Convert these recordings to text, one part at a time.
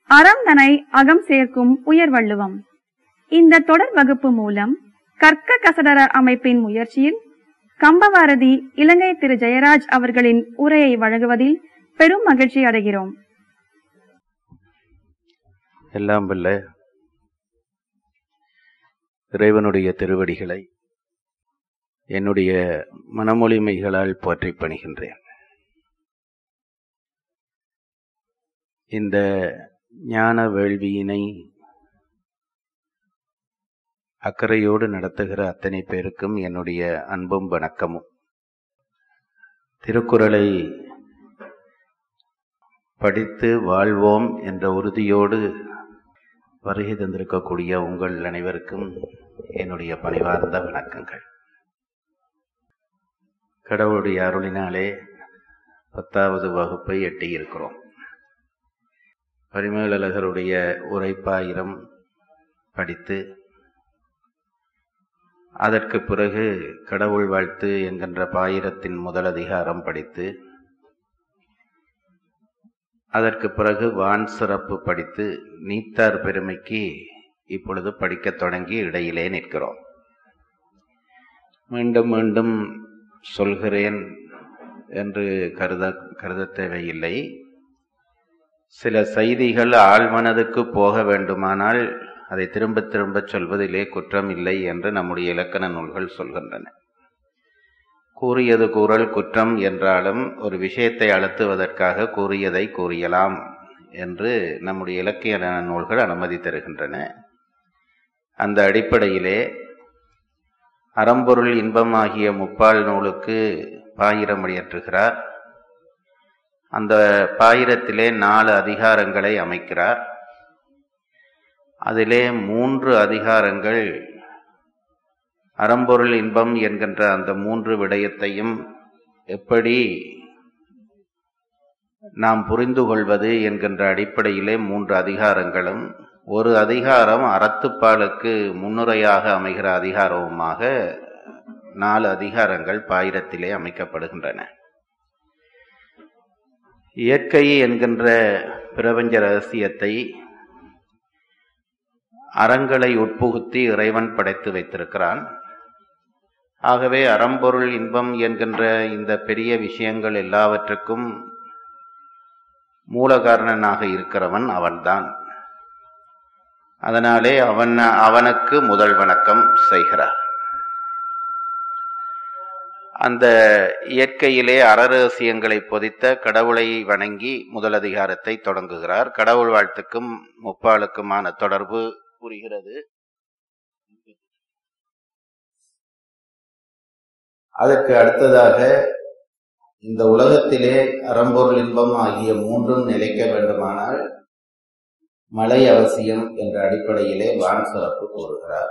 அறம் தனை அகம் சேர்க்கும் உயர்வள்ளுவம் இந்த தொடர் வகுப்பு மூலம் கற்க கசடர அமைப்பின் முயற்சியில் கம்பவாரதி இலங்கை திரு ஜெயராஜ் அவர்களின் உரையை வழங்குவதில் பெரும் மகிழ்ச்சி அடைகிறோம் எல்லாம் வல்ல இறைவனுடைய திருவடிகளை என்னுடைய மனமொழிமைகளால் போற்றிப் பணிகின்றேன் இந்த ஞான வேள்வியினை அக்கறையோடு நடத்துகிற அத்தனை பேருக்கும் என்னுடைய அன்பும் வணக்கமும் திருக்குறளை படித்து வாழ்வோம் என்ற உறுதியோடு வருகை தந்திருக்கக்கூடிய உங்கள் அனைவருக்கும் என்னுடைய பணிவார்ந்த வணக்கங்கள் கடவுளுடைய அருளினாலே பத்தாவது வகுப்பை எட்டியிருக்கிறோம் பரிமேலழகருடைய உரைப்பாயிரம் படித்து அதற்கு பிறகு கடவுள் வாழ்த்து என்கின்ற பாயிரத்தின் முதல் அதிகாரம் படித்து அதற்கு பிறகு வான் சிறப்பு படித்து நீத்தார் பெருமைக்கு இப்பொழுது படிக்கத் தொடங்கி இடையிலே நிற்கிறோம் மீண்டும் மீண்டும் சொல்கிறேன் என்று கருத கருத தேவையில்லை சில செய்திகள் ஆழ்மனதுக்கு போக வேண்டுமானால் அதை திரும்ப திரும்ப சொல்வதிலே குற்றம் இல்லை என்று நம்முடைய இலக்கண நூல்கள் சொல்கின்றன கூறியது கூறல் குற்றம் என்றாலும் ஒரு விஷயத்தை அழுத்துவதற்காக கூறியதை கூறியலாம் என்று நம்முடைய இலக்கிய நூல்கள் அனுமதி தருகின்றன அந்த அடிப்படையிலே அறம்பொருள் இன்பமாகிய முப்பால் நூலுக்கு பாயிரம் இயற்றுகிறார் அந்த பாயிரத்திலே நாலு அதிகாரங்களை அமைக்கிறார் அதிலே மூன்று அதிகாரங்கள் அறம்பொருள் இன்பம் என்கின்ற அந்த மூன்று விடயத்தையும் எப்படி நாம் புரிந்து கொள்வது என்கின்ற அடிப்படையிலே மூன்று அதிகாரங்களும் ஒரு அதிகாரம் அறத்துப்பாலுக்கு முன்னுரையாக அமைகிற அதிகாரவுமாக நாலு அதிகாரங்கள் பாயிரத்திலே அமைக்கப்படுகின்றன இயற்கை என்கின்ற பிரபஞ்ச ரகசியத்தை அறங்களை உட்புகுத்தி இறைவன் படைத்து வைத்திருக்கிறான் ஆகவே அறம்பொருள் இன்பம் என்கின்ற இந்த பெரிய விஷயங்கள் எல்லாவற்றுக்கும் மூலகாரணனாக இருக்கிறவன் அவன்தான் அதனாலே அவன் அவனுக்கு முதல் வணக்கம் செய்கிறார் அந்த இயற்கையிலே அறரகசியங்களை பொதித்த கடவுளை வணங்கி முதல் அதிகாரத்தை தொடங்குகிறார் கடவுள் வாழ்த்துக்கும் முப்பாளுக்குமான தொடர்பு புரிகிறது அதற்கு அடுத்ததாக இந்த உலகத்திலே அறம்பொருள் இன்பம் ஆகிய மூன்றும் நிலைக்க வேண்டுமானால் மழை அவசியம் என்ற அடிப்படையிலே வான் சிறப்பு கூறுகிறார்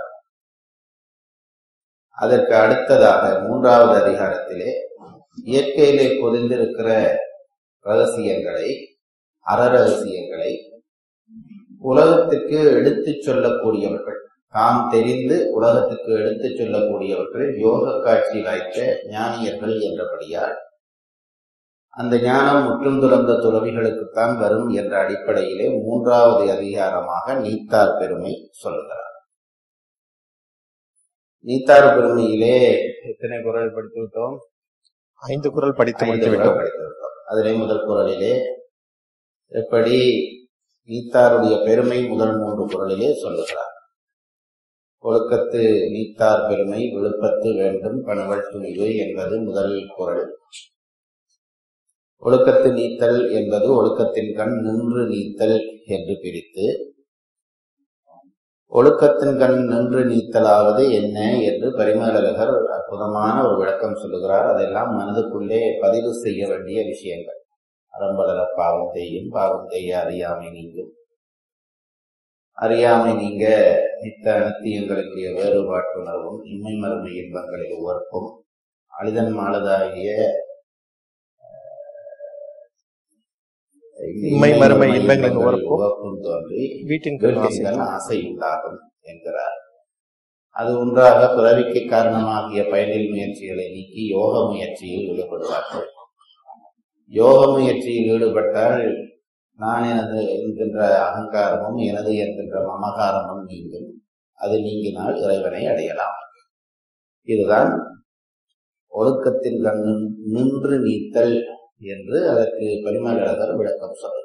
அதற்கு அடுத்ததாக மூன்றாவது அதிகாரத்திலே இயற்கையிலே பொதிந்திருக்கிற ரகசியங்களை அற ரகசியங்களை உலகத்துக்கு எடுத்துச் சொல்லக்கூடியவர்கள் தாம் தெரிந்து உலகத்துக்கு எடுத்துச் சொல்லக்கூடியவர்கள் யோக காட்சி வாய்த்த ஞானியர்கள் என்றபடியால் அந்த ஞானம் முற்றும் துறந்த துறவிகளுக்குத்தான் வரும் என்ற அடிப்படையிலே மூன்றாவது அதிகாரமாக நீத்தார் பெருமை சொல்லுகிறார் நீத்தார் பெருமையிலே எத்தனை குரல் படித்து விட்டோம் ஐந்து குரல் படித்து ஐந்து முடித்து குரல் விட்டோம் படித்து விட்டோம் அதிலே முதல் குரலிலே எப்படி நீத்தாருடைய பெருமை முதல் மூன்று குரலிலே சொல்லுகிறார் ஒழுக்கத்து நீத்தார் பெருமை விழுப்பத்து வேண்டும் பணவல் துணிவு என்பது முதல் குரல் ஒழுக்கத்து நீத்தல் என்பது ஒழுக்கத்தின் கண் நின்று நீத்தல் என்று பிரித்து ஒழுக்கத்தின் கண் நின்று நீத்தலாவது என்ன என்று பரிமேலழகர் அற்புதமான ஒரு விளக்கம் சொல்லுகிறார் அதெல்லாம் மனதுக்குள்ளே பதிவு செய்ய வேண்டிய விஷயங்கள் அறம்பலர பாவம் செய்யும் பாவம் செய்ய அறியாமை நீங்கும் அறியாமை நீங்க நித்த அனத்தியங்களுக்கு வேறுபாட்டுணர்வும் இன்மை மறுமை இன்பங்களில் உவர்ப்பும் அழிதன் மாலதாகிய இம்மை மறுமை இன்பங்களின் உவர்ப்பும் உவர்ப்பும் தோன்றி வீட்டின் கண் ஆசை வீட்டின் ஆசை உண்டாகும் என்கிறார் அது ஒன்றாக பிறவிக்கு காரணமாகிய பயனில் முயற்சிகளை நீக்கி யோக முயற்சியில் ஈடுபடுவார்கள் யோக முயற்சியில் ஈடுபட்டால் நான் எனது என்கின்ற அகங்காரமும் எனது என்கின்ற மமகாரமும் நீங்கும் அது நீங்கினால் இறைவனை அடையலாம் இதுதான் ஒழுக்கத்தின் கண் நின்று நீத்தல் என்று அதற்கு பரிமளகர் விளக்கம் சொல்கிறார்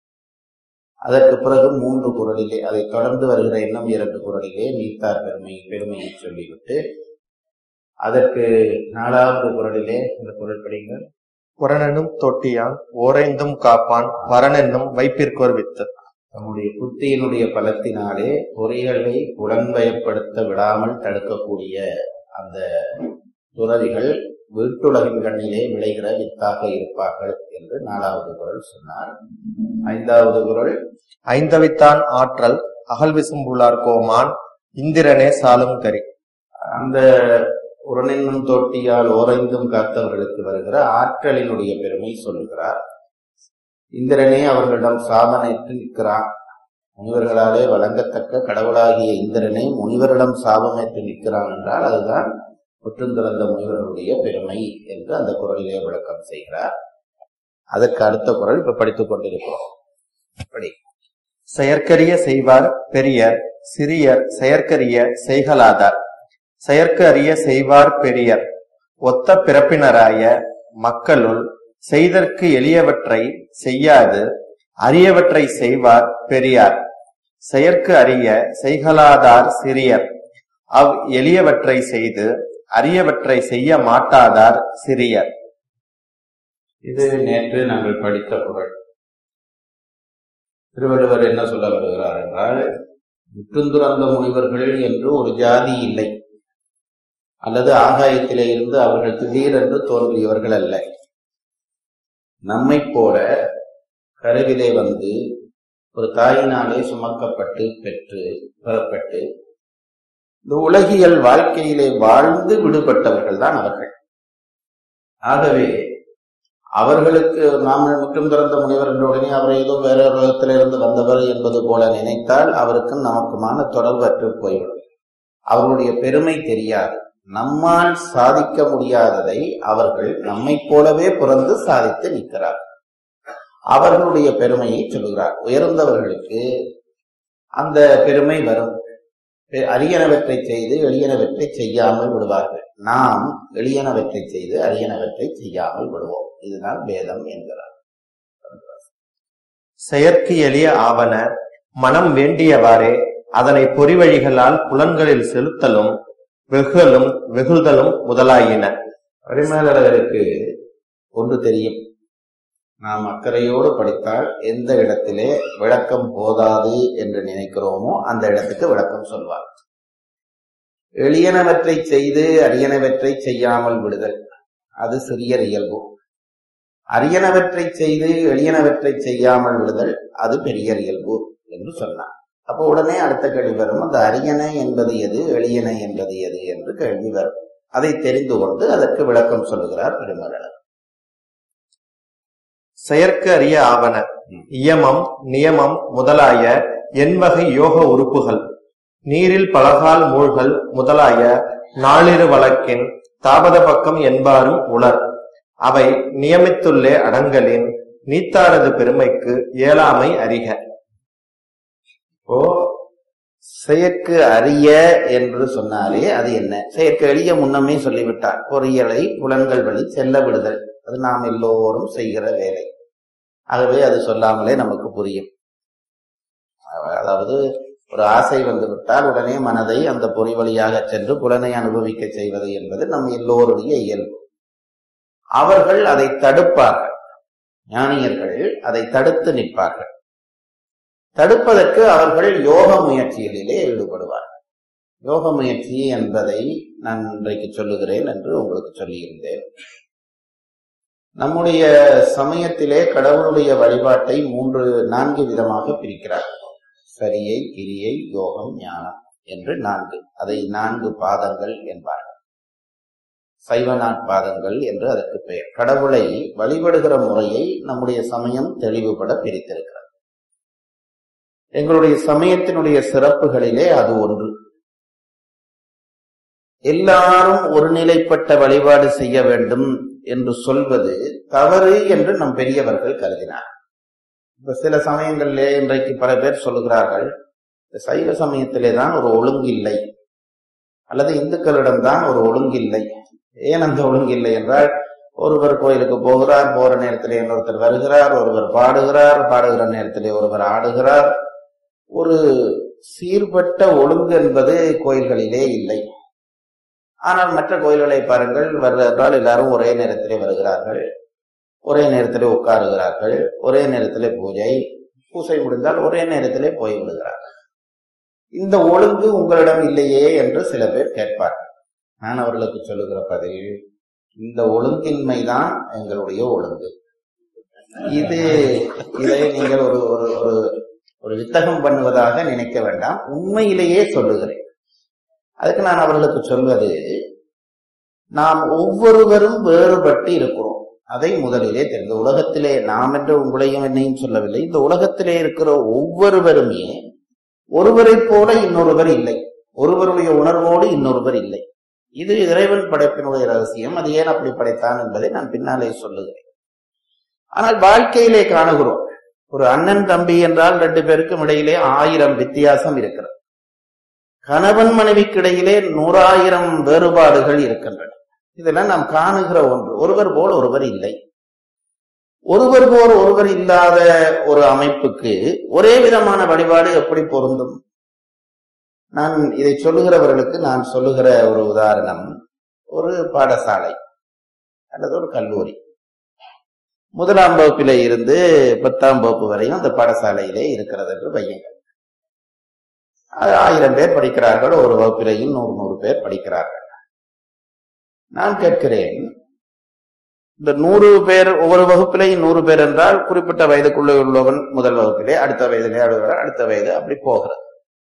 அதற்கு பிறகு மூன்று குரலிலே அதை தொடர்ந்து வருகிற இன்னும் இரண்டு குரலிலே நீத்தார் பெருமை பெருமையை சொல்லிவிட்டு அதற்கு நாலாவது குரலிலே இந்த குரல் படிங்கள் புறனெனும் தொட்டியான் ஓரைந்தும் காப்பான் வரனென்னும் வைப்பிற்கோர் வித்து தம்முடைய புத்தியினுடைய பலத்தினாலே பொறிகளை புலன்வயப்படுத்த விடாமல் தடுக்கக்கூடிய அந்த துறவிகள் வீட்டுலகின் கண்ணிலே விளைகிற வித்தாக இருப்பார்கள் என்று நாலாவது குரல் சொன்னார் ஐந்தாவது குரல் ஐந்தவித்தான் ஆற்றல் அகல் விசும்புளார் கோமான் இந்திரனே சாலும் கரி அந்த உரனென்னும் தொட்டியால் ஓரைந்தும் காத்தவர்களுக்கு வருகிற ஆற்றலினுடைய பெருமை சொல்லுகிறார் இந்திரனே அவர்களிடம் சாபனைத்து நிற்கிறான் முனிவர்களாலே வழங்கத்தக்க கடவுளாகிய இந்திரனே முனிவரிடம் சாபமேற்று நிற்கிறான் என்றால் அதுதான் முற்றுந்திறந்த முனிவர்களுடைய பெருமை என்று அந்த குரலிலே விளக்கம் செய்கிறார் அதற்கு அடுத்த குரல் இப்ப படித்துக் கொண்டிருக்கிறோம் படி செயற்கரிய செய்வார் பெரியர் சிறியர் செயற்கரிய செய்கலாதார் செயற்கு அறிய செய்வார் பெரியர் ஒத்த பிறப்பினராய மக்களுள் செய்தற்கு எளியவற்றை செய்யாது அரியவற்றை செய்வார் பெரியார் செயற்கு அறிய செய்கலாதார் சிறியர் அவ் எளியவற்றை செய்து அரியவற்றை செய்ய மாட்டாதார் சிறியர் இது நேற்று நாங்கள் படித்த குரல் திருவள்ளுவர் என்ன சொல்ல வருகிறார் என்றால் முற்றுந்துறந்த முனிவர்கள் என்று ஒரு ஜாதி இல்லை அல்லது ஆகாயத்திலே இருந்து அவர்கள் திடீரென்று தோன்றியவர்கள் அல்ல நம்மை போல கருவிலே வந்து ஒரு தாயினாலே சுமக்கப்பட்டு பெற்று பெறப்பட்டு இந்த உலகியல் வாழ்க்கையிலே வாழ்ந்து விடுபட்டவர்கள் தான் அவர்கள் ஆகவே அவர்களுக்கு நாம் முற்றும் திறந்த முனிவர் என்ற உடனே அவர் ஏதோ வேற உலகத்திலிருந்து வந்தவர் என்பது போல நினைத்தால் அவருக்கும் நமக்குமான தொடர்பு அற்று போய்விடும் அவர்களுடைய பெருமை தெரியாது நம்மால் சாதிக்க முடியாததை அவர்கள் நம்மைப் போலவே பிறந்து சாதித்து நிற்கிறார் அவர்களுடைய பெருமையை சொல்லுகிறார் உயர்ந்தவர்களுக்கு அந்த பெருமை வரும் அரியனவற்றை செய்து எளியனவற்றை செய்யாமல் விடுவார்கள் நாம் எளியனவற்றை செய்து அரியனவற்றை செய்யாமல் விடுவோம் இதுதான் வேதம் என்கிறார் செயற்கு எளிய ஆவன மனம் வேண்டியவாறே அதனை பொறிவழிகளால் புலன்களில் செலுத்தலும் வெகுதலும் வெகுதலும் முதலாயின பரிமேலழகருக்கு ஒன்று தெரியும் நாம் அக்கறையோடு படித்தால் எந்த இடத்திலே விளக்கம் போதாது என்று நினைக்கிறோமோ அந்த இடத்துக்கு விளக்கம் சொல்வார் எளியனவற்றை செய்து அரியனவற்றை செய்யாமல் விடுதல் அது சிறியர் இயல்பு அரியனவற்றை செய்து எளியனவற்றை செய்யாமல் விடுதல் அது பெரியர் இயல்பு என்று சொன்னார் அப்போ உடனே அடுத்த கேள்வி வரும் அந்த அரியணை என்பது எது எளியனை என்பது எது என்று கேள்வி வரும் அதை தெரிந்து கொண்டு அதற்கு விளக்கம் சொல்லுகிறார் பெருமளர் செயற்கு அறிய ஆவன இயமம் நியமம் முதலாய எண்வகை யோக உறுப்புகள் நீரில் பலகால் மூழ்கல் முதலாய நாளிரு வழக்கின் தாபத பக்கம் என்பாரும் உணர் அவை நியமித்துள்ளே அடங்கலின் நீத்தாரது பெருமைக்கு இயலாமை அறிக இப்போ செயற்கு அறிய என்று சொன்னாலே அது என்ன செயற்கு எளிய முன்னமே சொல்லிவிட்டார் பொறியலை புலன்கள் வழி செல்ல விடுதல் அது நாம் எல்லோரும் செய்கிற வேலை ஆகவே அது சொல்லாமலே நமக்கு புரியும் அதாவது ஒரு ஆசை வந்து விட்டால் உடனே மனதை அந்த பொறி வழியாக சென்று புலனை அனுபவிக்க செய்வது என்பது நம் எல்லோருடைய இயல்பு அவர்கள் அதை தடுப்பார்கள் ஞானியர்கள் அதை தடுத்து நிற்பார்கள் தடுப்பதற்கு அவர்கள் யோக முயற்சிகளிலே ஈடுபடுவார்கள் யோக முயற்சி என்பதை நான் இன்றைக்கு சொல்லுகிறேன் என்று உங்களுக்கு சொல்லியிருந்தேன் நம்முடைய சமயத்திலே கடவுளுடைய வழிபாட்டை மூன்று நான்கு விதமாக பிரிக்கிறார் சரியை கிரியை யோகம் ஞானம் என்று நான்கு அதை நான்கு பாதங்கள் என்பார்கள் சைவ நாட்பாதங்கள் என்று அதற்கு பெயர் கடவுளை வழிபடுகிற முறையை நம்முடைய சமயம் தெளிவுபட பிரித்திருக்கிறது எங்களுடைய சமயத்தினுடைய சிறப்புகளிலே அது ஒன்று எல்லாரும் ஒருநிலைப்பட்ட வழிபாடு செய்ய வேண்டும் என்று சொல்வது தவறு என்று நம் பெரியவர்கள் கருதினார் இப்ப சில சமயங்களிலே இன்றைக்கு பல பேர் சொல்லுகிறார்கள் இந்த சைவ சமயத்திலே தான் ஒரு ஒழுங்கு இல்லை அல்லது இந்துக்களிடம் தான் ஒரு ஒழுங்கு இல்லை ஏன் அந்த ஒழுங்கு இல்லை என்றால் ஒருவர் கோயிலுக்கு போகிறார் போற நேரத்திலே இன்னொருத்தர் வருகிறார் ஒருவர் பாடுகிறார் பாடுகிற நேரத்திலே ஒருவர் ஆடுகிறார் ஒரு சீர்பட்ட ஒழுங்கு என்பது கோயில்களிலே இல்லை ஆனால் மற்ற கோயில்களை பாருங்கள் வருகிறால் எல்லாரும் ஒரே நேரத்திலே வருகிறார்கள் ஒரே நேரத்திலே உட்காருகிறார்கள் ஒரே நேரத்திலே பூஜை பூஜை முடிந்தால் ஒரே நேரத்திலே போய் விடுகிறார்கள் இந்த ஒழுங்கு உங்களிடம் இல்லையே என்று சில பேர் கேட்பார்கள் நான் அவர்களுக்கு சொல்லுகிற பதில் இந்த ஒழுங்கின்மை தான் எங்களுடைய ஒழுங்கு இது இதை நீங்கள் ஒரு ஒரு ஒரு ஒரு வித்தகம் பண்ணுவதாக நினைக்க வேண்டாம் உண்மையிலேயே சொல்லுகிறேன் அதுக்கு நான் அவர்களுக்கு சொல்வது நாம் ஒவ்வொருவரும் வேறுபட்டு இருக்கிறோம் அதை முதலிலே தெரிந்து உலகத்திலே நாம் என்று உங்களையும் என்னையும் சொல்லவில்லை இந்த உலகத்திலே இருக்கிற ஒவ்வொருவருமே ஒருவரைப் போல இன்னொருவர் இல்லை ஒருவருடைய உணர்வோடு இன்னொருவர் இல்லை இது இறைவன் படைப்பினுடைய ரகசியம் அது ஏன் அப்படி படைத்தான் என்பதை நான் பின்னாலே சொல்லுகிறேன் ஆனால் வாழ்க்கையிலே காணுகிறோம் ஒரு அண்ணன் தம்பி என்றால் ரெண்டு பேருக்கும் இடையிலே ஆயிரம் வித்தியாசம் இருக்கிறது கணவன் மனைவிக்கு இடையிலே நூறாயிரம் வேறுபாடுகள் இருக்கின்றன இதெல்லாம் நாம் காணுகிற ஒன்று ஒருவர் போல் ஒருவர் இல்லை ஒருவர் போல் ஒருவர் இல்லாத ஒரு அமைப்புக்கு ஒரே விதமான வழிபாடு எப்படி பொருந்தும் நான் இதை சொல்லுகிறவர்களுக்கு நான் சொல்லுகிற ஒரு உதாரணம் ஒரு பாடசாலை அல்லது ஒரு கல்லூரி முதலாம் வகுப்பிலே இருந்து பத்தாம் வகுப்பு வரையும் அந்த பாடசாலையிலே இருக்கிறது என்று வையுங்கள் அது ஆயிரம் பேர் படிக்கிறார்கள் ஒரு வகுப்பிலேயும் நூறு நூறு பேர் படிக்கிறார்கள் நான் கேட்கிறேன் இந்த நூறு பேர் ஒவ்வொரு வகுப்பிலேயும் நூறு பேர் என்றால் குறிப்பிட்ட வயதுக்குள்ளே உள்ளவன் முதல் வகுப்பிலே அடுத்த வயதிலே அடுத்த அடுத்த வயது அப்படி போகிறது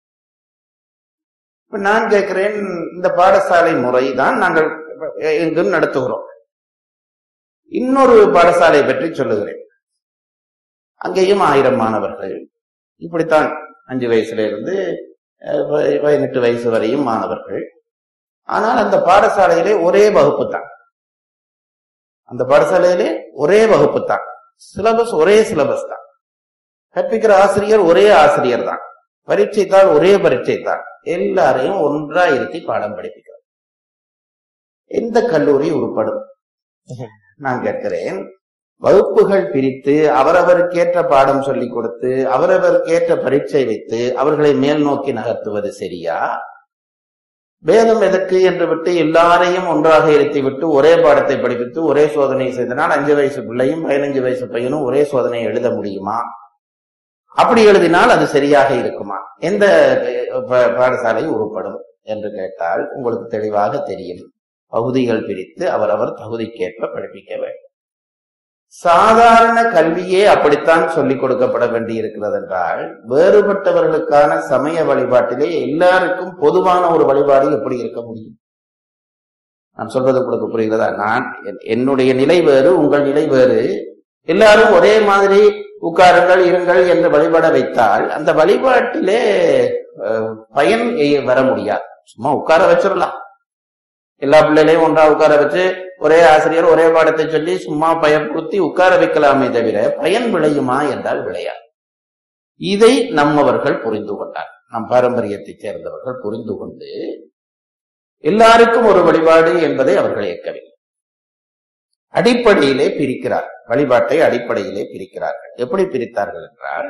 இப்ப நான் கேட்கிறேன் இந்த பாடசாலை முறை தான் நாங்கள் எங்கும் நடத்துகிறோம் இன்னொரு பாடசாலை பற்றி சொல்லுகிறேன் அங்கேயும் ஆயிரம் மாணவர்கள் இப்படித்தான் அஞ்சு வயசுல இருந்து அஹ், ப- பதினெட்டு வயசு வரையும் மாணவர்கள் ஆனால் அந்த பாடசாலையிலே ஒரே வகுப்பு தான் அந்த பாடசாலையிலே ஒரே வகுப்பு தான் சிலபஸ் ஒரே சிலபஸ் தான் கற்பிக்கிற ஆசிரியர் ஒரே ஆசிரியர் தான் பரீட்சை தாள் ஒரே பரீட்சை தான் எல்லாரையும் ஒன்றா இருத்தி பாடம் படிப்பிக்கிறார் எந்த கல்லூரி உருப்படும் நான் கேட்கிறேன் வகுப்புகள் பிரித்து அவரவருக்கேற்ற பாடம் சொல்லிக் கொடுத்து அவரவருக்கேற்ற பரீட்சை வைத்து அவர்களை மேல் நோக்கி நகர்த்துவது சரியா வேதம் எதற்கு என்று விட்டு எல்லாரையும் ஒன்றாக இருத்தி விட்டு ஒரே பாடத்தை படிப்பித்து ஒரே சோதனை செய்தனால் அஞ்சு வயசு பிள்ளையும் பதினஞ்சு வயசு பையனும் ஒரே சோதனை எழுத முடியுமா அப்படி எழுதினால் அது சரியாக இருக்குமா எந்த ப- பாடசாலை உருப்படும் என்று கேட்டால் உங்களுக்கு தெளிவாக தெரியும் பகுதிகள் பிரித்து அவரவர் தகுதிக்கேற்ப படிப்பிக்க வேண்டும் சாதாரண கல்வியே அப்படித்தான் சொல்லிக் கொடுக்கப்பட வேண்டி இருக்கிறது என்றால் வேறுபட்டவர்களுக்கான சமய வழிபாட்டிலே எல்லாருக்கும் பொதுவான ஒரு வழிபாடு எப்படி இருக்க முடியும் நான் சொல்றது உங்களுக்கு புரிகிறதா நான் என்- என்னுடைய நிலை வேறு உங்கள் நிலை வேறு எல்லாரும் ஒரே மாதிரி உட்காருங்கள் இருங்கள் என்று வழிபட வைத்தால் அந்த வழிபாட்டிலே அஹ், பயன் எ- வர முடியாது சும்மா உட்கார வச்சிடலாம் எல்லா பிள்ளைகளையும் ஒன்றா உட்கார வச்சு ஒரே ஆசிரியர் ஒரே பாடத்தை சொல்லி சும்மா பயன்படுத்தி உட்கார வைக்கலாமே தவிர பயன் விளையுமா என்றால் விளையாது இதை நம்மவர்கள் புரிந்து கொண்டார் நம் பாரம்பரியத்தைச் சேர்ந்தவர்கள் புரிந்து கொண்டு எல்லாருக்கும் ஒரு வழிபாடு என்பதை அவர்கள் ஏற்கவில்லை அடிப்படையிலே பிரிக்கிறார் வழிபாட்டை அடிப்படையிலே பிரிக்கிறார்கள் எப்படி பிரித்தார்கள் என்றால்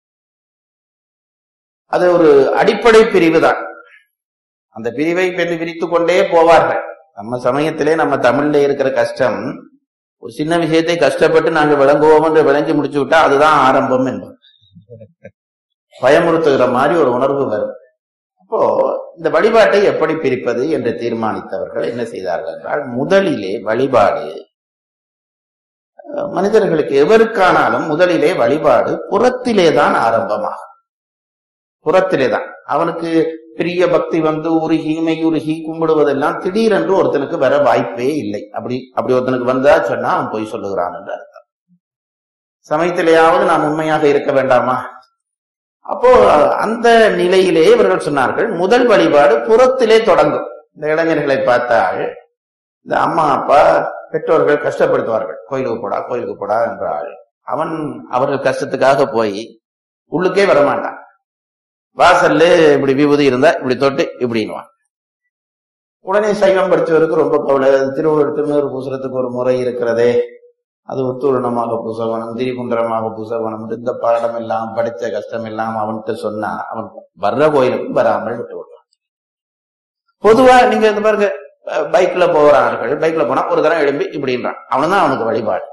அது ஒரு அடிப்படை பிரிவு தான் அந்த பிரிவை பெற்று விரித்து கொண்டே போவார்கள் நம்ம சமயத்திலே நம்ம தமிழ்ல இருக்கிற கஷ்டம் ஒரு சின்ன விஷயத்தை கஷ்டப்பட்டு நாங்க விளங்குவோம் என்று விளங்கி முடிச்சு விட்டா அதுதான் ஆரம்பம் என்பது பயமுறுத்துகிற மாதிரி ஒரு உணர்வு வரும் அப்போ இந்த வழிபாட்டை எப்படி பிரிப்பது என்று தீர்மானித்தவர்கள் என்ன செய்தார்கள் என்றால் முதலிலே வழிபாடு அஹ், மனிதர்களுக்கு எவருக்கானாலும் முதலிலே வழிபாடு புறத்திலே தான் ஆரம்பமாகும் புறத்திலே தான் அவனுக்கு பெரிய பக்தி வந்து உருகி மெய்யுருகி கும்பிடுவதெல்லாம் திடீரென்று ஒருத்தனுக்கு வர வாய்ப்பே இல்லை அப்படி அப்படி ஒருத்தனுக்கு வந்தா சொன்னா அவன் பொய் சொல்லுகிறான் என்று அர்த்தம் சமயத்திலேயாவது நாம் உண்மையாக இருக்க வேண்டாமா அப்போ அந்த நிலையிலே இவர்கள் சொன்னார்கள் முதல் வழிபாடு புறத்திலே தொடங்கும் இந்த இளைஞர்களை பார்த்தால் இந்த அம்மா அப்பா பெற்றோர்கள் கஷ்டப்படுத்துவார்கள் கோயிலுக்கு போடா கோயிலுக்கு போடா என்றால் அவன் அவர்கள் கஷ்டத்துக்காக போய் உள்ளுக்கே வரமாட்டான் வாசல்ல இப்படி விபூதி இருந்தா இப்படி தொட்டு இப்படின்னுவான் உடனே சைவம் படிச்சவருக்கு ரொம்ப கவலை திருவள்ளுவர் திருநூறு பூசுறதுக்கு ஒரு முறை இருக்கிறதே அது உத்தூரணமாக பூசவனம் திரிகுண்டரமாக பூசவனம் இந்த பாடம் எல்லாம் படிச்ச கஷ்டம் எல்லாம் அவன்கிட்ட சொன்னா அவன் வர்ற கோயிலுக்கும் வராமல் விட்டு விடுவான் பொதுவா நீங்க இந்த பாருங்க அஹ், பைக்ல போறார்கள் பைக்ல போனா ஒரு தரம் எழும்பி இப்படின்றான் அவன்தான் அவனுக்கு வழிபாடு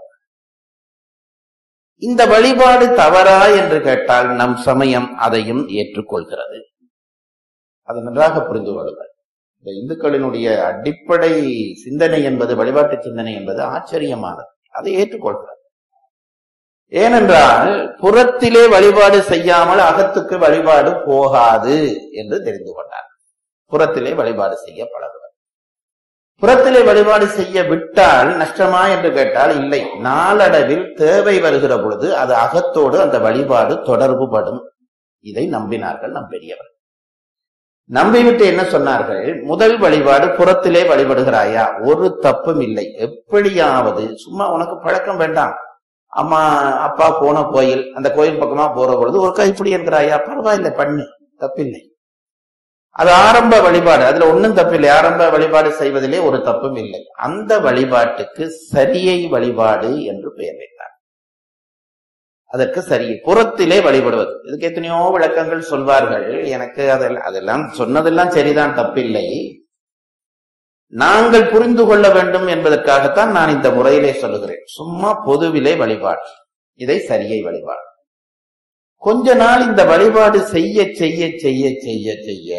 இந்த வழிபாடு தவறா என்று கேட்டால் நம் சமயம் அதையும் ஏற்றுக்கொள்கிறது அதை நன்றாக புரிந்து கொள்ளுங்கள் இந்த இந்துக்களினுடைய அடிப்படை சிந்தனை என்பது வழிபாட்டு சிந்தனை என்பது ஆச்சரியமானது அதை ஏற்றுக்கொள்கிறது ஏனென்றால் புறத்திலே வழிபாடு செய்யாமல் அகத்துக்கு வழிபாடு போகாது என்று தெரிந்து கொண்டார் புறத்திலே வழிபாடு செய்ய பழகுவர் புறத்திலே வழிபாடு செய்ய விட்டால் நஷ்டமா என்று கேட்டால் இல்லை நாளடைவில் தேவை வருகிற பொழுது அது அகத்தோடு அந்த வழிபாடு தொடர்பு படும் இதை நம்பினார்கள் நம் பெரியவர் நம்பிவிட்டு என்ன சொன்னார்கள் முதல் வழிபாடு புறத்திலே வழிபடுகிறாயா ஒரு தப்பும் இல்லை எப்படியாவது சும்மா உனக்கு பழக்கம் வேண்டாம் அம்மா அப்பா போன கோயில் அந்த கோயில் பக்கமா போற பொழுது ஒரு கைப்பிடி என்கிறாயா பரவாயில்லை பண்ணு தப்பில்லை அது ஆரம்ப வழிபாடு அதுல ஒன்றும் தப்பில்லை ஆரம்ப வழிபாடு செய்வதிலே ஒரு தப்பும் இல்லை அந்த வழிபாட்டுக்கு சரியை வழிபாடு என்று பெயர் வைத்தார் அதற்கு சரியை புறத்திலே வழிபடுவது இதுக்கு எத்தனையோ விளக்கங்கள் சொல்வார்கள் எனக்கு அதெல்லாம் அதெல்லாம் சொன்னதெல்லாம் சரிதான் தப்பில்லை நாங்கள் புரிந்து கொள்ள வேண்டும் என்பதற்காகத்தான் நான் இந்த முறையிலே சொல்லுகிறேன் சும்மா பொதுவிலே வழிபாடு இதை சரியை வழிபாடு கொஞ்ச நாள் இந்த வழிபாடு செய்ய செய்ய செய்ய செய்ய செய்ய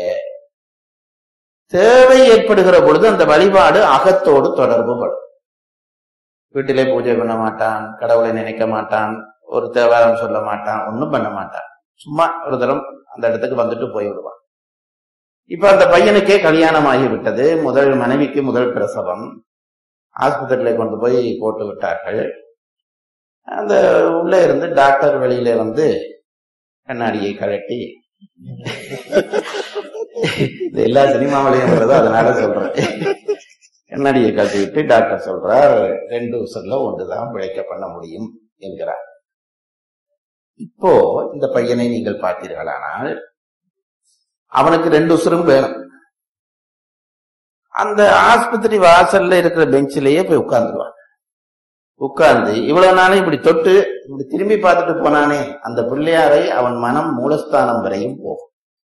தேவை ஏற்படுகிற பொழுது அந்த வழிபாடு அகத்தோடு தொடர்பு படும் வீட்டிலே பூஜை பண்ண மாட்டான் கடவுளை நினைக்க மாட்டான் ஒரு தேவாரம் சொல்ல மாட்டான் ஒண்ணும் பண்ண மாட்டான் சும்மா ஒரு தரம் அந்த இடத்துக்கு வந்துட்டு போய் விடுவான் இப்ப அந்த பையனுக்கே கல்யாணம் ஆகிவிட்டது முதல் மனைவிக்கு முதல் பிரசவம் ஆஸ்பத்திரியில கொண்டு போய் போட்டு விட்டார்கள் அந்த உள்ள இருந்து டாக்டர் வெளியில வந்து கண்ணாடியை கழட்டி இது எல்லா சினிமாவிலையும் வருது அதனால சொல்றேன் கண்ணாடியை கழட்டிவிட்டு டாக்டர் சொல்றார் ரெண்டு உசல்ல ஒன்றுதான் பிழைக்க பண்ண முடியும் என்கிறார் இப்போ இந்த பையனை நீங்கள் பார்த்தீர்களானால் அவனுக்கு ரெண்டு உசுரும் வேணும் அந்த ஆஸ்பத்திரி வாசல்ல இருக்கிற பெஞ்சிலேயே போய் உட்கார்ந்துருவான் உட்கார்ந்து இவ்வளவு நாளும் இப்படி தொட்டு இப்படி திரும்பி பார்த்துட்டு போனானே அந்த பிள்ளையாரை அவன் மனம் மூலஸ்தானம் வரையும் போகும்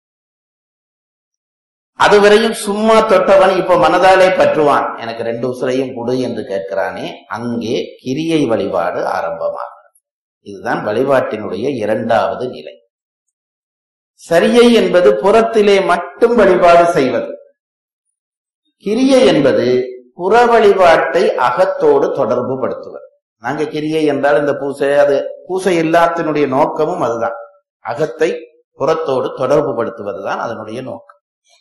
அதுவரையும் சும்மா தொட்டவன் இப்ப மனதாலே பற்றுவான் எனக்கு ரெண்டு உசுரையும் கொடு என்று கேட்கிறானே அங்கே கிரியை வழிபாடு ஆரம்பமாகும் இதுதான் வழிபாட்டினுடைய இரண்டாவது நிலை சரியை என்பது புறத்திலே மட்டும் வழிபாடு செய்வது கிரியை என்பது புற வழிபாட்டை அகத்தோடு தொடர்பு படுத்துவது நாங்க கிரியை என்றால் இந்த பூசை அது பூசை எல்லாத்தினுடைய நோக்கமும் அதுதான் அகத்தை புறத்தோடு தொடர்பு படுத்துவதுதான் அதனுடைய நோக்கம்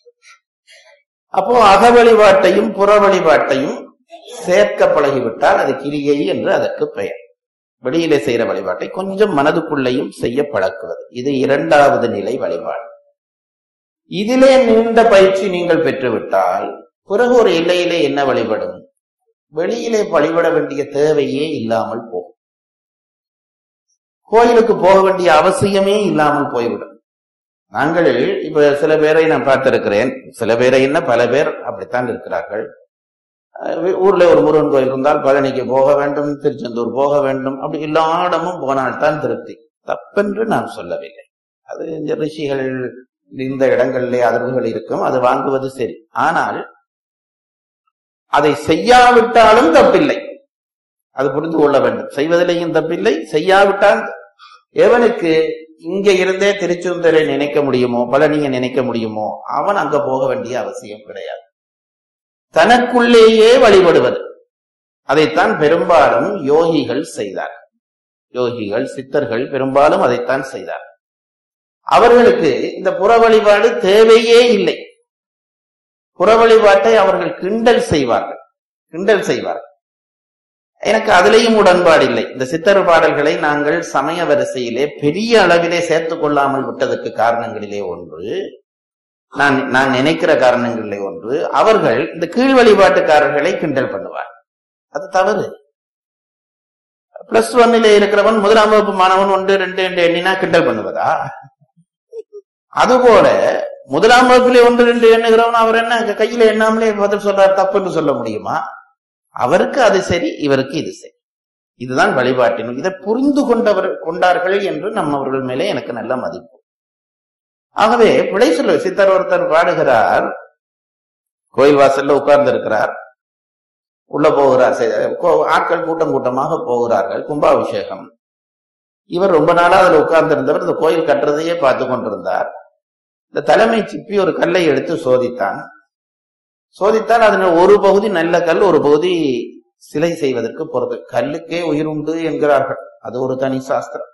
அப்போ அக வழிபாட்டையும் புற வழிபாட்டையும் சேர்க்க பழகிவிட்டால் அது கிரியை என்று அதற்கு பெயர் வெளியிலே செய்யற வழிபாட்டை கொஞ்சம் மனதுக்குள்ளேயும் செய்ய பழக்குவது இது இரண்டாவது நிலை வழிபாடு இதிலே நீண்ட பயிற்சி நீங்கள் பெற்றுவிட்டால் பிறகு ஒரு எல்லையிலே என்ன வழிபடும் வெளியிலே வழிபட வேண்டிய தேவையே இல்லாமல் போகும் கோயிலுக்கு போக வேண்டிய அவசியமே இல்லாமல் போய்விடும் நாங்கள் இப்ப சில பேரை நான் பார்த்திருக்கிறேன் சில பேரை என்ன பல பேர் அப்படித்தான் இருக்கிறார்கள் அஹ் ஊர்ல ஒரு முருகன் கோயில் இருந்தால் பழனிக்கு போக வேண்டும் திருச்செந்தூர் போக வேண்டும் அப்படி எல்லா இடமும் போனால்தான் திருப்தி தப்பென்று நான் சொல்லவில்லை அது இந்த ரிஷிகள் இந்த இடங்களிலே அதிர்வுகள் இருக்கும் அது வாங்குவது சரி ஆனால் அதை செய்யாவிட்டாலும் தப்பில்லை அது புரிந்து கொள்ள வேண்டும் செய்வதிலேயும் தப்பில்லை செய்யாவிட்டால் எவனுக்கு இங்க இருந்தே திருச்செந்தூரை நினைக்க முடியுமோ பழனியை நினைக்க முடியுமோ அவன் அங்க போக வேண்டிய அவசியம் கிடையாது தனக்குள்ளேயே வழிபடுவது அதைத்தான் பெரும்பாலும் யோகிகள் செய்தார் யோகிகள் சித்தர்கள் பெரும்பாலும் அதைத்தான் செய்தார் அவர்களுக்கு இந்த புற வழிபாடு தேவையே இல்லை புற வழிபாட்டை அவர்கள் கிண்டல் செய்வார்கள் கிண்டல் செய்வார்கள் எனக்கு அதிலேயும் உடன்பாடு இல்லை இந்த சித்தர் பாடல்களை நாங்கள் சமய வரிசையிலே பெரிய அளவிலே சேர்த்துக் கொள்ளாமல் விட்டதற்கு காரணங்களிலே ஒன்று நான் நான் நினைக்கிற காரணங்களிலே ஒன்று அவர்கள் இந்த கீழ் வழிபாட்டுக்காரர்களை கிண்டல் பண்ணுவார் அது தவறு பிளஸ் ஒன்னிலே இருக்கிறவன் முதலாம் வகுப்பு மாணவன் ஒன்று ரெண்டு என்று எண்ணினா கிண்டல் பண்ணுவதா அதுபோல முதலாம் வகுப்பிலே ஒன்று ரெண்டு எண்ணுகிறவன் அவர் என்ன கையில எண்ணாமலே பதில் சொல்றார் தப்புன்னு சொல்ல முடியுமா அவருக்கு அது சரி இவருக்கு இது சரி இதுதான் வழிபாட்டின் இதை புரிந்து கொண்டவர் கொண்டார்கள் என்று நம்ம அவர்கள் மேலே எனக்கு நல்ல மதிப்பு ஆகவே பிழை சொல்ல சித்தர் ஒருத்தர் பாடுகிறார் கோயில் வாசல்ல உட்கார்ந்து இருக்கிறார் உள்ள போகிறார் சரி, கோ- ஆட்கள் கூட்டம் கூட்டமாக போகிறார்கள் கும்பாபிஷேகம் இவர் ரொம்ப நாளா அதுல உட்கார்ந்து இருந்தவர் இந்த கோயில் கட்டுறதையே பார்த்து கொண்டிருந்தார் இந்த தலைமை சிப்பி ஒரு கல்லை எடுத்து சோதித்தான் சோதித்தால் அதுல ஒரு பகுதி நல்ல கல் ஒரு பகுதி சிலை செய்வதற்கு பொறுத்து கல்லுக்கே உயிர் உண்டு என்கிறார்கள் அது ஒரு தனி சாஸ்திரம்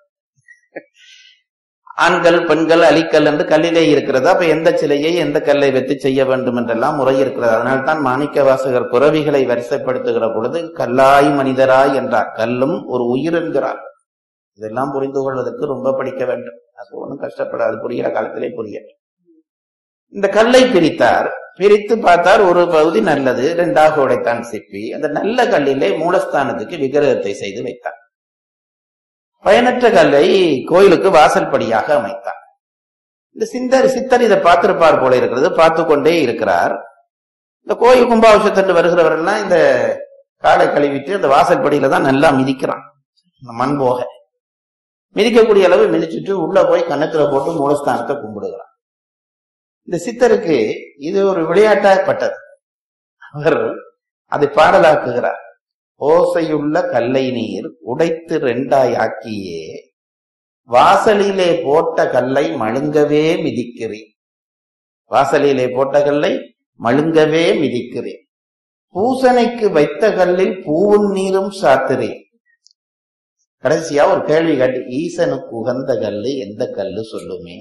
ஆண்கள் பெண்கள் அலிக்கல் என்று கல்லிலே இருக்கிறது அப்ப எந்த சிலையை எந்த கல்லை வைத்து செய்ய வேண்டும் என்றெல்லாம் முறை இருக்கிறது அதனால்தான் மாணிக்க வாசகர் புறவிகளை வரிசைப்படுத்துகிற பொழுது கல்லாய் மனிதராய் என்றார் கல்லும் ஒரு உயிர் என்கிறார் இதெல்லாம் புரிந்து கொள்வதற்கு ரொம்ப படிக்க வேண்டும் அது ஒன்றும் கஷ்டப்படாது புரிகிற காலத்திலே புரியட்டும் இந்த கல்லை பிரித்தார் பிரித்து பார்த்தார் ஒரு பகுதி நல்லது இரண்டாக உடைத்தான் சிப்பி அந்த நல்ல கல்லிலே மூலஸ்தானத்துக்கு விக்கிரகத்தை செய்து வைத்தார் பயனற்ற கல்லை கோயிலுக்கு வாசல்படியாக அமைத்தார் இந்த சிந்தர் சித்தர் இதை பார்த்திருப்பார் போல இருக்கிறது பார்த்து கொண்டே இருக்கிறார் இந்த கோயில் கும்பாபிஷத்தன்று வருகிறவரெல்லாம் இந்த காலை கழுவிட்டு அந்த வாசல்படியில தான் நல்லா மிதிக்கிறான் இந்த மண் போக மிதிக்கக்கூடிய அளவு மிதிச்சுட்டு உள்ள போய் கன்னத்துல போட்டு மூலஸ்தானத்தை கும்பிடுகிறான் இந்த சித்தருக்கு இது ஒரு விளையாட்டாகப்பட்டது அவர் அதை பாடலாக்குகிறார் ஓசையுள்ள கல்லை நீர் உடைத்து ரெண்டாய் ஆக்கியே வாசலிலே போட்ட கல்லை மழுங்கவே மிதிக்கிறேன் வாசலிலே போட்ட கல்லை மழுங்கவே மிதிக்கிறேன் பூசணைக்கு வைத்த கல்லில் பூவும் நீரும் சாத்துறேன் கடைசியா ஒரு கேள்வி காட்டி ஈசனுக்கு உகந்த கல்லு எந்த கல்லு சொல்லுமே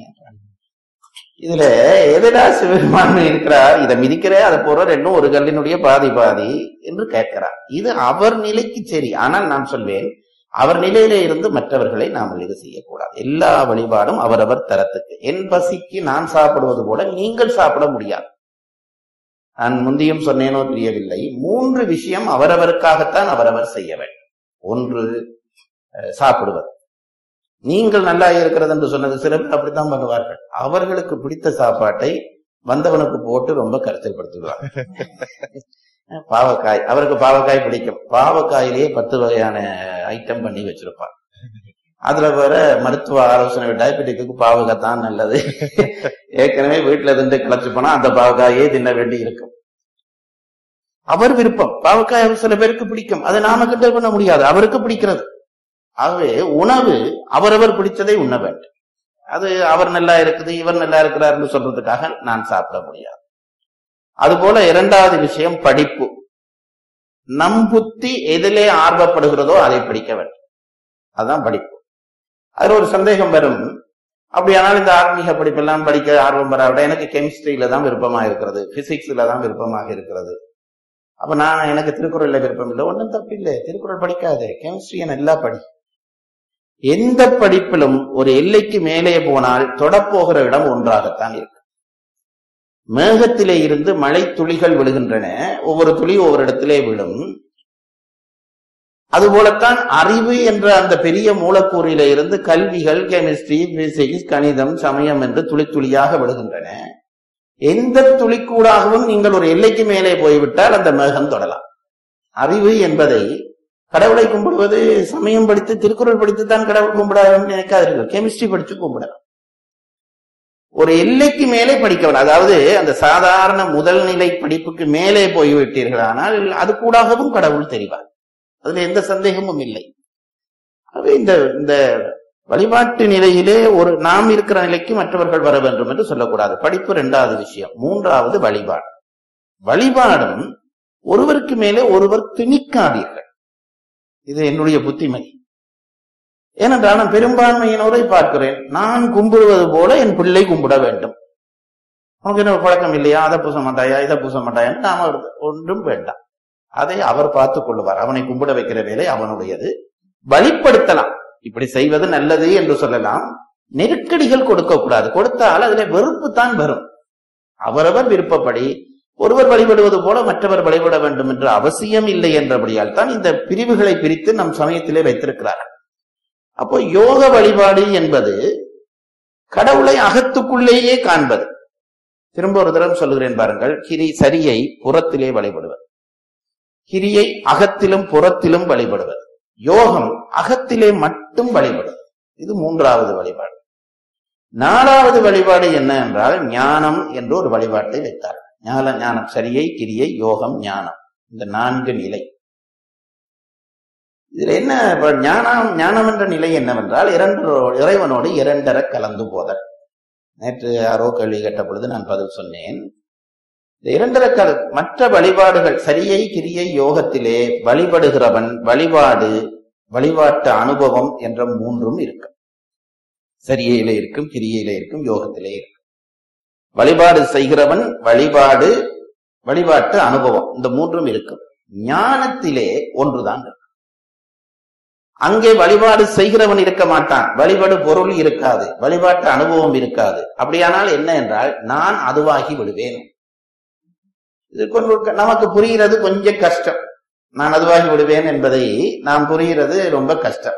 இதுல எதிரா சிவபெருமான் இருக்கிறார் இதை மிதிக்கிற அதை போற ரெண்டும் ஒரு கல்லினுடைய பாதி பாதி என்று கேட்கிறார் இது அவர் நிலைக்கு சரி ஆனால் நான் சொல்வேன் அவர் நிலையில இருந்து மற்றவர்களை நாம் இது செய்யக்கூடாது எல்லா வழிபாடும் அவரவர் தரத்துக்கு என் பசிக்கு நான் சாப்பிடுவது போல நீங்கள் சாப்பிட முடியாது நான் முந்தியும் சொன்னேனோ தெரியவில்லை மூன்று விஷயம் அவரவருக்காகத்தான் அவரவர் செய்ய வேண்டும் ஒன்று அஹ், சாப்பிடுவது நீங்கள் நல்லா இருக்கிறது என்று சொன்னது சில பேர் அப்படித்தான் பண்ணுவார்கள் அவர்களுக்கு பிடித்த சாப்பாட்டை வந்தவனுக்கு போட்டு ரொம்ப கருத்தைப்படுத்துவார் பாவக்காய் அவருக்கு பாவக்காய் பிடிக்கும் பாவக்காயிலேயே பத்து வகையான ஐட்டம் பண்ணி வச்சிருப்பார் அதுல வேற மருத்துவ ஆலோசனை டயபெட்டிக்கு பாவக்காய் தான் நல்லது ஏற்கனவே வீட்டுல இருந்து கிளச்சு போனா அந்த பாவக்காயே தின்ன வேண்டி இருக்கும் அவர் விருப்பம் பாவக்காய் அவர் சில பேருக்கு பிடிக்கும் அதை நாம கிண்டல் பண்ண முடியாது அவருக்கு பிடிக்கிறது ஆகவே உணவு அவரவர் பிடிச்சதை உண்ண வேண்டும் அது அவர் நல்லா இருக்குது இவர் நல்லா இருக்கிறார்னு சொல்றதுக்காக நான் சாப்பிட முடியாது அதுபோல இரண்டாவது விஷயம் படிப்பு நம் புத்தி எதிலே ஆர்வப்படுகிறதோ அதை படிக்க வேண்டும் அதுதான் படிப்பு அதுல ஒரு சந்தேகம் வரும் அப்படியானால் இந்த ஆன்மீக படிப்பெல்லாம் படிக்க ஆர்வம் வராவிட எனக்கு கெமிஸ்ட்ரியில தான் விருப்பமாக இருக்கிறது பிசிக்ஸ்ல தான் விருப்பமாக இருக்கிறது அப்ப நான் எனக்கு திருக்குறள்ல விருப்பம் இல்லை ஒன்றும் தப்பில்லை திருக்குறள் படிக்காதே கெமிஸ்ட்ரியை நல்லா படி எந்த படிப்பிலும் ஒரு எல்லைக்கு மேலே போனால் தொடப்போகிற இடம் ஒன்றாகத்தான் இருக்கு மேகத்திலே இருந்து மழை துளிகள் விழுகின்றன ஒவ்வொரு துளி ஒவ்வொரு இடத்திலே விழும் அதுபோலத்தான் அறிவு என்ற அந்த பெரிய மூலக்கூறில இருந்து கல்விகள் கெமிஸ்ட்ரி பிசிக்ஸ் கணிதம் சமயம் என்று துளி துளியாக விழுகின்றன எந்த துளிக்கூடாகவும் நீங்கள் ஒரு எல்லைக்கு மேலே போய்விட்டால் அந்த மேகம் தொடலாம் அறிவு என்பதை கடவுளை கும்பிடுவது சமயம் படித்து திருக்குறள் படித்து தான் கடவுள் கும்பிடாதுன்னு நினைக்காதீர்கள் கெமிஸ்ட்ரி படிச்சு கும்பிடலாம் ஒரு எல்லைக்கு மேலே படிக்க வேணும் அதாவது அந்த சாதாரண முதல் நிலை படிப்புக்கு மேலே போய்விட்டீர்கள் ஆனால் அது கூடாகவும் கடவுள் தெரிவார் அதுல எந்த சந்தேகமும் இல்லை ஆகவே இந்த இந்த வழிபாட்டு நிலையிலே ஒரு நாம் இருக்கிற நிலைக்கு மற்றவர்கள் வர வேண்டும் என்று சொல்லக்கூடாது படிப்பு இரண்டாவது விஷயம் மூன்றாவது வழிபாடு வழிபாடும் ஒருவருக்கு மேலே ஒருவர் திணிக்காதீர்கள் இது என்னுடைய புத்திமதி ஏனென்றால் நான் பெரும்பான்மையினரை பார்க்கிறேன் நான் கும்பிடுவது போல என் பிள்ளை கும்பிட வேண்டும் உனக்கு என்ன பழக்கம் இல்லையா அதை பூச மாட்டாயா இதை பூச மாட்டாயான்னு நாம ஒன்றும் வேண்டாம் அதை அவர் பார்த்துக் கொள்ளுவார் அவனை கும்பிட வைக்கிற வேலை அவனுடையது வழிப்படுத்தலாம் இப்படி செய்வது நல்லது என்று சொல்லலாம் நெருக்கடிகள் கொடுக்க கூடாது கொடுத்தால் அதுல வெறுப்பு தான் வரும் அவரவர் விருப்பப்படி ஒருவர் வழிபடுவது போல மற்றவர் வழிபட வேண்டும் என்ற அவசியம் இல்லை என்றபடியால் தான் இந்த பிரிவுகளை பிரித்து நம் சமயத்திலே வைத்திருக்கிறார்கள் அப்போ யோக வழிபாடு என்பது கடவுளை அகத்துக்குள்ளேயே காண்பது திரும்ப ஒரு தரம் சொல்லுகிறேன் பாருங்கள் கிரி சரியை புறத்திலே வழிபடுவது கிரியை அகத்திலும் புறத்திலும் வழிபடுவது யோகம் அகத்திலே மட்டும் வழிபடுவது இது மூன்றாவது வழிபாடு நாலாவது வழிபாடு என்ன என்றால் ஞானம் என்று ஒரு வழிபாட்டை வைத்தார் ஞான ஞானம் சரியை கிரியை யோகம் ஞானம் இந்த நான்கு நிலை இதுல என்ன இப்ப ஞானம் ஞானம் என்ற நிலை என்னவென்றால் இரண்டு இறைவனோடு இரண்டர கலந்து போதல் நேற்று யாரோ கேள்வி கேட்ட பொழுது நான் பதில் சொன்னேன் இந்த இரண்டர கல மற்ற வழிபாடுகள் சரியை கிரியை யோகத்திலே வழிபடுகிறவன் வழிபாடு வழிபாட்டு அனுபவம் என்ற மூன்றும் இருக்கு சரியையில இருக்கும் கிரியையில இருக்கும் யோகத்திலே இருக்கும் வழிபாடு செய்கிறவன் வழிபாடு வழிபாட்டு அனுபவம் இந்த மூன்றும் இருக்கும் ஞானத்திலே ஒன்றுதான் இருக்கும் அங்கே வழிபாடு செய்கிறவன் இருக்க மாட்டான் வழிபாடு பொருள் இருக்காது வழிபாட்டு அனுபவம் இருக்காது அப்படியானால் என்ன என்றால் நான் அதுவாகி விடுவேன் இது கொஞ்சம் நமக்கு புரிகிறது கொஞ்சம் கஷ்டம் நான் அதுவாகி விடுவேன் என்பதை நாம் புரிகிறது ரொம்ப கஷ்டம்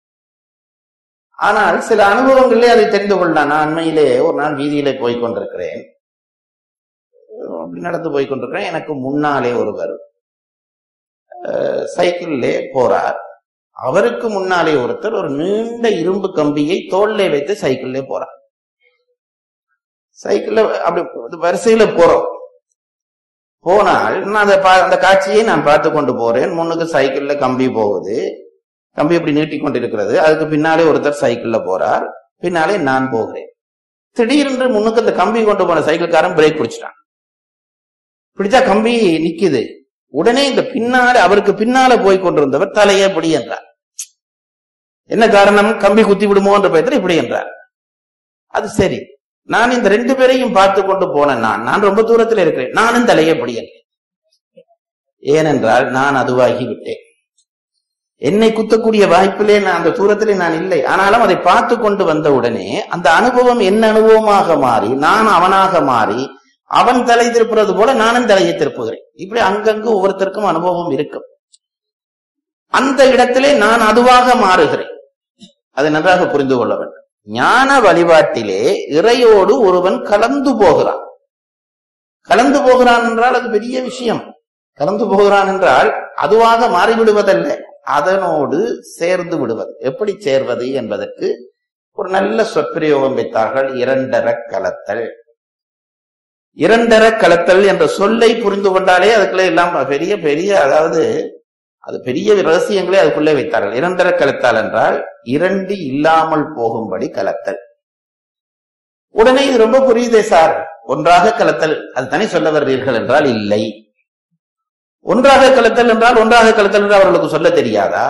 ஆனால் சில அனுபவங்களிலே அதை தெரிந்து கொள்ளலாம் நான் அண்மையிலே ஒரு நாள் வீதியிலே போய் கொண்டிருக்கிறேன் அப்படி நடந்து போய் கொண்டிருக்கிறேன் எனக்கு முன்னாலே ஒருவர் அஹ், சைக்கிளிலே போறார் அவருக்கு முன்னாலே ஒருத்தர் ஒரு நீண்ட இரும்பு கம்பியை தோல்லே வைத்து சைக்கிள்ல போறார் சைக்கிள்ல அப்படி வரிசையில போறோம் போனால் நான் அந்த பா- அந்த காட்சியை நான் பார்த்து கொண்டு போறேன் முன்னுக்கு சைக்கிள்ல கம்பி போகுது கம்பி இப்படி நீட்டி கொண்டிருக்கிறது அதுக்கு பின்னாலே ஒருத்தர் சைக்கிள்ல போறார் பின்னாலே நான் போகிறேன் திடீரென்று முன்னுக்கு அந்த கம்பி கொண்டு போன சைக்கிள்காரன் பிரேக் பிடிச்சிட்டான் பிடிச்சா கம்பி நிக்குது உடனே இந்த பின்னால அவருக்கு பின்னால போய் கொண்டிருந்தவர் தலையே இப்படி என்றார் என்ன காரணம் கம்பி குத்தி விடுமோ என்ற பயத்தில் இப்படி என்றார் அது சரி நான் இந்த ரெண்டு பேரையும் பார்த்து கொண்டு போனேன் நான் நான் ரொம்ப தூரத்தில் இருக்கிறேன் நானும் தலையே இப்படி என்றேன் ஏனென்றால் நான் அதுவாகி விட்டேன் என்னை குத்தக்கூடிய வாய்ப்பிலே நான் அந்த தூரத்திலே நான் இல்லை ஆனாலும் அதை பார்த்து கொண்டு வந்த உடனே அந்த அனுபவம் என்ன அனுபவமாக மாறி நான் அவனாக மாறி அவன் தலை திருப்புறது போல நானும் தலையை திருப்புகிறேன் இப்படி அங்கங்கு ஒவ்வொருத்தருக்கும் அனுபவம் இருக்கும் அந்த இடத்திலே நான் அதுவாக மாறுகிறேன் அதை நன்றாக புரிந்து கொள்ள வேண்டும் ஞான வழிபாட்டிலே இறையோடு ஒருவன் கலந்து போகிறான் கலந்து போகிறான் என்றால் அது பெரிய விஷயம் கலந்து போகிறான் என்றால் அதுவாக மாறிவிடுவதல்ல அதனோடு சேர்ந்து விடுவது எப்படி சேர்வது என்பதற்கு ஒரு நல்ல சொற்பிரயோகம் வைத்தார்கள் இரண்டர கலத்தல் இரண்டர கலத்தல் என்ற சொல்லை புரிந்து கொண்டாலே அதுக்குள்ள எல்லாம் பெரிய பெரிய அதாவது அது பெரிய ரகசியங்களே அதுக்குள்ளே வைத்தார்கள் இரண்டர கலத்தால் என்றால் இரண்டு இல்லாமல் போகும்படி கலத்தல் உடனே இது ரொம்ப புரியுதே சார் ஒன்றாக கலத்தல் அது தனி சொல்ல வர்றீர்கள் என்றால் இல்லை ஒன்றாக கலத்தல் என்றால் ஒன்றாக கலத்தல் என்று அவர்களுக்கு சொல்ல தெரியாதா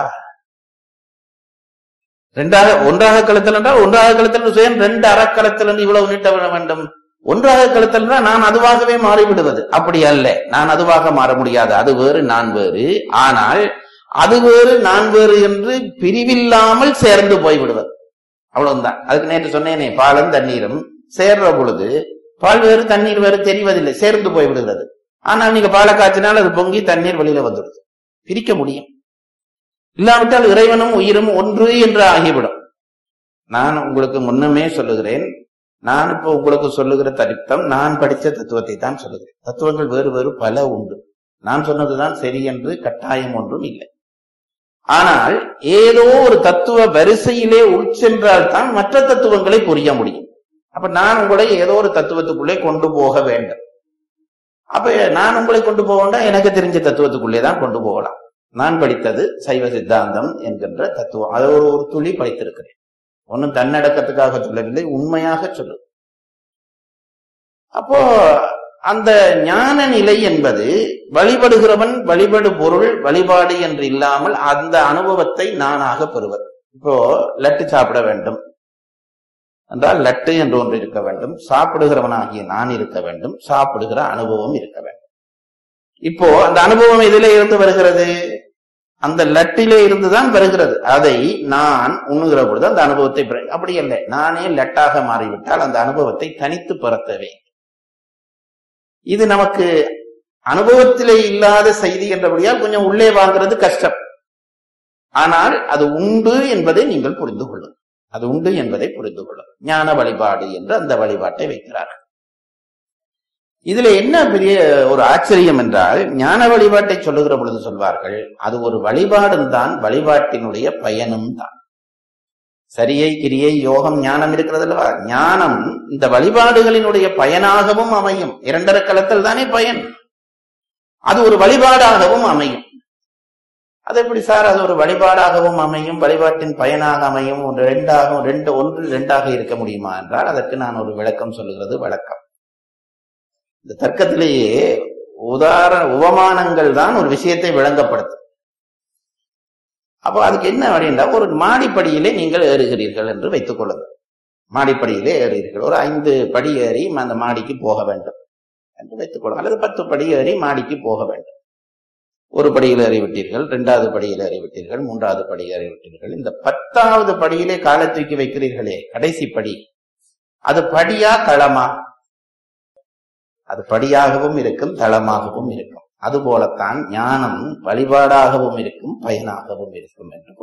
ரெண்டாக ஒன்றாக கலத்தல் என்றால் ஒன்றாக கலத்தல் என்று சுயம் ரெண்டு அறக்கலத்தல் என்று இவ்வளவு நீட்ட வேண்டும் ஒன்றாக கலத்தல் என்றால் நான் அதுவாகவே மாறிவிடுவது அப்படி அல்ல நான் அதுவாக மாற முடியாது அது வேறு நான் வேறு ஆனால் அது வேறு நான் வேறு என்று பிரிவில்லாமல் சேர்ந்து போய்விடுவது அவ்வளவுதான் அதுக்கு நேற்று சொன்னேனே பாலும் தண்ணீரும் சேர்ற பொழுது பால் வேறு தண்ணீர் வேறு தெரிவதில்லை சேர்ந்து போய்விடுகிறது ஆனால் நீங்க பாலை காய்ச்சினால் அது பொங்கி தண்ணீர் வெளியில வந்துடுது பிரிக்க முடியும் இல்லாவிட்டால் இறைவனும் உயிரும் ஒன்று என்று ஆகிவிடும் நான் உங்களுக்கு முன்னமே சொல்லுகிறேன் நான் இப்போ உங்களுக்கு சொல்லுகிற தரித்தம் நான் படித்த தத்துவத்தை தான் சொல்லுகிறேன் தத்துவங்கள் வேறு வேறு பல உண்டு நான் சொன்னதுதான் சரி என்று கட்டாயம் ஒன்றும் இல்லை ஆனால் ஏதோ ஒரு தத்துவ வரிசையிலே உட்சென்றால் தான் மற்ற தத்துவங்களை புரிய முடியும் அப்ப நான் உங்களை ஏதோ ஒரு தத்துவத்துக்குள்ளே கொண்டு போக வேண்டும் அப்ப நான் உங்களை கொண்டு போக வேண்டாம் எனக்கு தெரிஞ்ச தத்துவத்துக்குள்ளே தான் கொண்டு போகலாம் நான் படித்தது சைவ சித்தாந்தம் என்கின்ற தத்துவம் அதை ஒரு ஒரு துளி படித்திருக்கிறேன் ஒன்னும் தன்னடக்கத்துக்காக சொல்லவில்லை உண்மையாக சொல்லு அப்போ அந்த ஞான நிலை என்பது வழிபடுகிறவன் வழிபடு பொருள் வழிபாடு என்று இல்லாமல் அந்த அனுபவத்தை நானாக பெறுவது இப்போ லட்டு சாப்பிட வேண்டும் என்றால் லட்டு என்று ஒன்று இருக்க வேண்டும் சாப்பிடுகிறவனாகிய நான் இருக்க வேண்டும் சாப்பிடுகிற அனுபவம் இருக்க வேண்டும் இப்போ அந்த அனுபவம் எதிலே இருந்து வருகிறது அந்த லட்டிலே இருந்துதான் வருகிறது அதை நான் உண்ணுகிற பொழுது அந்த அனுபவத்தை பெற அப்படி இல்லை நானே லட்டாக மாறிவிட்டால் அந்த அனுபவத்தை தனித்து பெறத்தவே இது நமக்கு அனுபவத்திலே இல்லாத செய்தி என்றபடியால் கொஞ்சம் உள்ளே வாங்குறது கஷ்டம் ஆனால் அது உண்டு என்பதை நீங்கள் புரிந்து கொள்ளும் அது உண்டு என்பதை புரிந்து கொள்ளும் ஞான வழிபாடு என்று அந்த வழிபாட்டை வைக்கிறார்கள் இதுல என்ன பெரிய ஒரு ஆச்சரியம் என்றால் ஞான வழிபாட்டை சொல்லுகிற பொழுது சொல்வார்கள் அது ஒரு வழிபாடும் தான் வழிபாட்டினுடைய பயனும் தான் சரியை கிரியை யோகம் ஞானம் இருக்கிறது அல்லவா ஞானம் இந்த வழிபாடுகளினுடைய பயனாகவும் அமையும் இரண்டரை களத்தில் தானே பயன் அது ஒரு வழிபாடாகவும் அமையும் அது எப்படி சார் அது ஒரு வழிபாடாகவும் அமையும் வழிபாட்டின் பயனாக அமையும் ஒன்று ரெண்டாகவும் ரெண்டு ஒன்று ரெண்டாக இருக்க முடியுமா என்றால் அதற்கு நான் ஒரு விளக்கம் சொல்லுகிறது வழக்கம் இந்த தர்க்கத்திலேயே உதாரண உபமானங்கள் தான் ஒரு விஷயத்தை விளங்கப்படுத்தும் அப்போ அதுக்கு என்ன அப்படின்னா ஒரு மாடிப்படியிலே நீங்கள் ஏறுகிறீர்கள் என்று வைத்துக் கொள்ளுங்கள் மாடிப்படியிலே ஏறுகிறீர்கள் ஒரு ஐந்து படி ஏறி அந்த மாடிக்கு போக வேண்டும் என்று வைத்துக் கொள்ளுங்கள் அல்லது பத்து படி ஏறி மாடிக்கு போக வேண்டும் ஒரு படியில் ஏறிவிட்டீர்கள் இரண்டாவது படியில் ஏறிவிட்டீர்கள் மூன்றாவது படி ஏறிவிட்டீர்கள் இந்த பத்தாவது படியிலே காலை தூக்கி வைக்கிறீர்களே கடைசி படி அது படியா தளமா அது படியாகவும் இருக்கும் தளமாகவும் இருக்கும் அதுபோலத்தான் ஞானம் வழிபாடாகவும் இருக்கும் பயனாகவும் இருக்கும் என்று